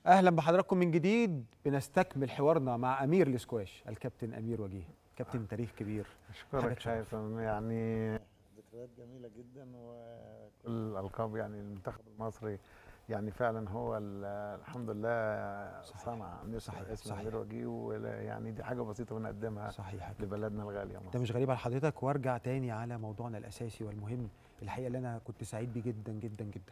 اهلا بحضراتكم من جديد بنستكمل حوارنا مع امير الاسكواش الكابتن امير وجيه كابتن تاريخ كبير حاجة اشكرك تشرف. هيثم يعني ذكريات جميله جدا وكل الالقاب يعني المنتخب المصري يعني فعلا هو ال- الحمد لله صحيح. صنع نسر صحيح. اسم صحيح. امير وجيه ولا- يعني دي حاجه بسيطه بنقدمها صحيح لبلدنا الغاليه ده مصر مش غريب على حضرتك وارجع تاني على موضوعنا الاساسي والمهم الحقيقه اللي انا كنت سعيد بيه جدا جدا جدا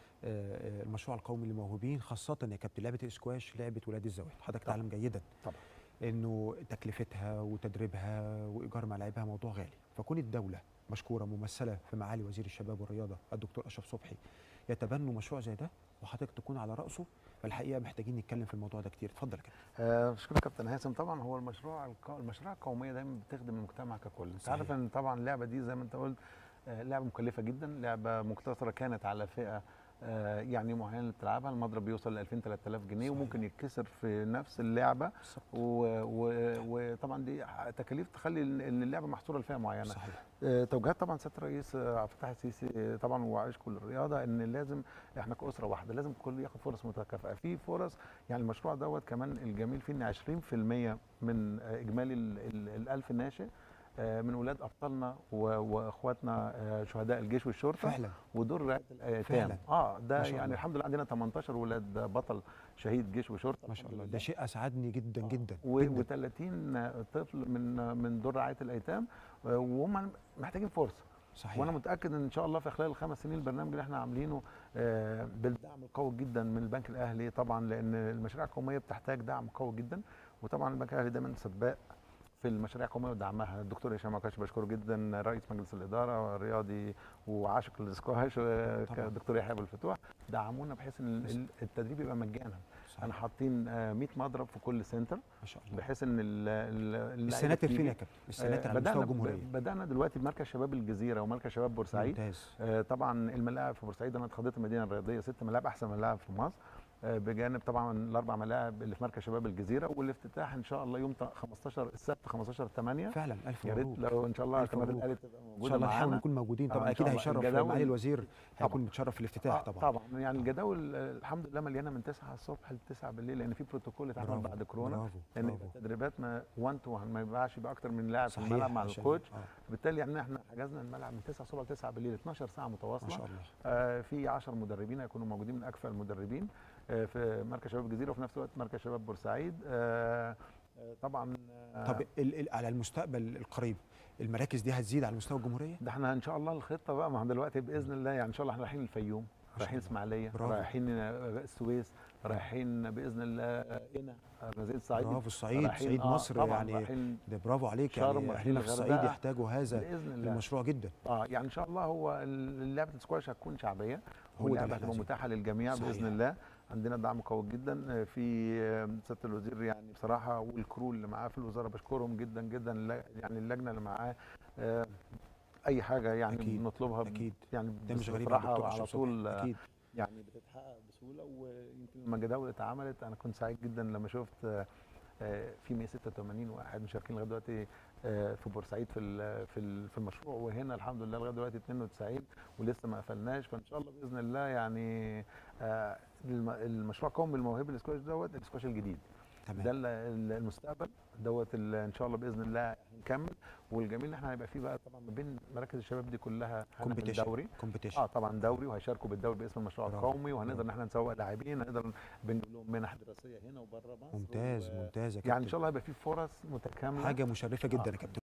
آه، آه، المشروع القومي للموهوبين خاصه يا كابتن لعبه الاسكواش لعبه ولاد الزواج حضرتك طبعا. تعلم جيدا طبعا. انه تكلفتها وتدريبها وايجار ملاعبها موضوع غالي فكون الدوله مشكوره ممثله في معالي وزير الشباب والرياضه الدكتور اشرف صبحي يتبنوا مشروع زي ده وحضرتك تكون على راسه فالحقيقه محتاجين نتكلم في الموضوع ده كتير اتفضل يا كابتن آه، بشكرك كابتن هيثم طبعا هو المشروع الق- المشاريع القوميه دايما بتخدم المجتمع ككل انت صحيح. عارف ان طبعا اللعبه دي زي ما انت قلت آه، لعبه مكلفه جدا لعبه مقتصره كانت على فئه آه، يعني معينه اللي بتلعبها المضرب بيوصل ل 2000 3000 جنيه صحيح. وممكن يتكسر في نفس اللعبه بالظبط و- و- وطبعا دي تكاليف تخلي ان إن اللعبه محصوره لفئه معينه صحيح آه، توجيهات طبعا سياده الرئيس آه، عبد الفتاح السيسي آه، طبعا وعايش كل الرياضه ان لازم احنا كاسره واحده لازم الكل ياخد فرص متكافئه في فرص يعني المشروع دوت كمان الجميل فيه ان 20% من آه، اجمالي ال- ال- الالف ناشئ آه، من ولاد ابطالنا و- واخواتنا آه، شهداء الجيش والشرطه فعلا ودول رعايه الايتام فعلا. اه ده ما شاء يعني الله. الحمد لله عندنا 18 ولاد بطل شهيد جيش وشرطه ما شاء الحمد الله لله. ده شيء اسعدني جدا جدا و جدا و30 طفل من من دور رعايه الايتام آه، وهم محتاجين فرصه صحيح وانا متاكد ان شاء الله في خلال الخمس سنين البرنامج اللي احنا عاملينه آه، بالدعم القوي جدا من البنك الاهلي طبعا لان المشاريع القوميه بتحتاج دعم قوي جدا وطبعا البنك الاهلي دايما سباق في المشاريع القوميه ودعمها الدكتور هشام عكاش بشكره جدا رئيس مجلس الاداره رياضي وعاشق للسكواش آه، طبعاً. الدكتور يحيى ابو الفتوح دعمونا بحيث ان ال- التدريب يبقى مجانا صحيح. انا حاطين آه، 100 مضرب في كل سنتر ما شاء الله بحيث ان ال- ال- اللعيبة السناتر فين تيجي. يا كابتن السناتر آه، على مستوى بدأنا الجمهوريه ب- بدأنا دلوقتي بمركز شباب الجزيرة ومركز شباب بورسعيد ممتاز آه، طبعا الملاعب في بورسعيد انا اتخذت المدينة الرياضية ست ملاعب أحسن ملاعب في مصر آه، بجانب طبعا الأربع ملاعب اللي في مركز شباب الجزيرة والافتتاح إن شاء الله يوم ت- 15 السبت 15 8 فعلا الف يا ريت مبروك لو إن شاء الله ألف كاميرا مبروك. الأهلي تبقى ان موجودة شاء الله نحاول معانا نكون موجودين آه، طبعا إن اكيد شاء الله. هيشرف الجداول- معالي الوزير هيكون طبعاً. متشرف في الافتتاح آه، طبعا طبعا يعني الجداول آه، الحمد لله مليانة من 9 الصبح ل 9 بالليل لأن في بروتوكول اتعمل برافو بعد كورونا برافو لان برافو يبقى تدريبات ما 1 تو 1 ما يبقاش يبقى اكتر من لاعب في صحيح الملعب مع عشان- الكوتش آه، بالتالي يعني احنا حجزنا الملعب من 9 الصبح ل 9 بالليل 12 ساعه ما متواصله شاء الله آه في 10 مدربين هيكونوا موجودين من اكفأ المدربين آه في مركز شباب الجزيره وفي نفس الوقت مركز شباب بورسعيد آه آه طبعا آه طب ال ال على المستقبل القريب المراكز دي هتزيد على مستوى الجمهوريه ده احنا ان شاء الله الخطه بقى ما احنا دلوقتي باذن الله يعني ان شاء الله احنا رايحين الفيوم رايحين الله. اسماعيليه برافو. رايحين آه، السويس رايحين باذن الله آه، قنا الغزير الصعيدي برافو الصعيد رايحين- صعيد آه، مصر طبعا يعني رايحين ده برافو عليك شرم يعني ورايحين احنا في الصعيد الغردقة. يحتاجوا هذا باذن الله المشروع جدا اه يعني ان شاء الله هو ال- لعبه السكواش هتكون شعبيه هو ده اللي واللعبه احنا هتبقى عايزينه. متاحه للجميع صحيح. باذن الله عندنا دعم قوي جدا آه، في آه، سياده الوزير يعني بصراحه والكرو اللي معاه في الوزاره بشكرهم جدا جدا الل- يعني اللجنه اللي معاه آه، اي حاجه يعني أكيد، بنطلبها اكيد يعني ده مش غريب على بصراحه الدكتور على أشرف طول صبحي. آه، اكيد يعني بتتحقق بسهوله ويمكن لما الجداول اتعملت انا كنت سعيد جدا لما شفت آه، آه، في 186 واحد مشاركين لغايه دلوقتي آه، في بورسعيد في ال- في ال- في المشروع وهنا الحمد لله لغايه دلوقتي 92 ولسه ما قفلناش فان شاء الله باذن الله يعني آه، الم- المشروع قومي الموهبه الاسكواش دوت الاسكواش الجديد ده تمام ال- ال- المستقبل دوت ال- ان شاء الله باذن الله هنكمل والجميل ان احنا هيبقى فيه بقى طبعا ما بين مراكز الشباب دي كلها هنعمل كومبيتيشن دوري كومبيتيشن اه طبعا دوري وهيشاركوا بالدوري باسم المشروع برافو، القومي وهنقدر برافو. ان احنا نسوق لاعبين هنقدر بنجيب لهم منح دراسيه هنا وبره مصر ممتاز و- ممتاز يا يعني ان كابتن شاء الله هيبقى في فرص متكامله حاجه مشرفه جدا آه. يا كابتن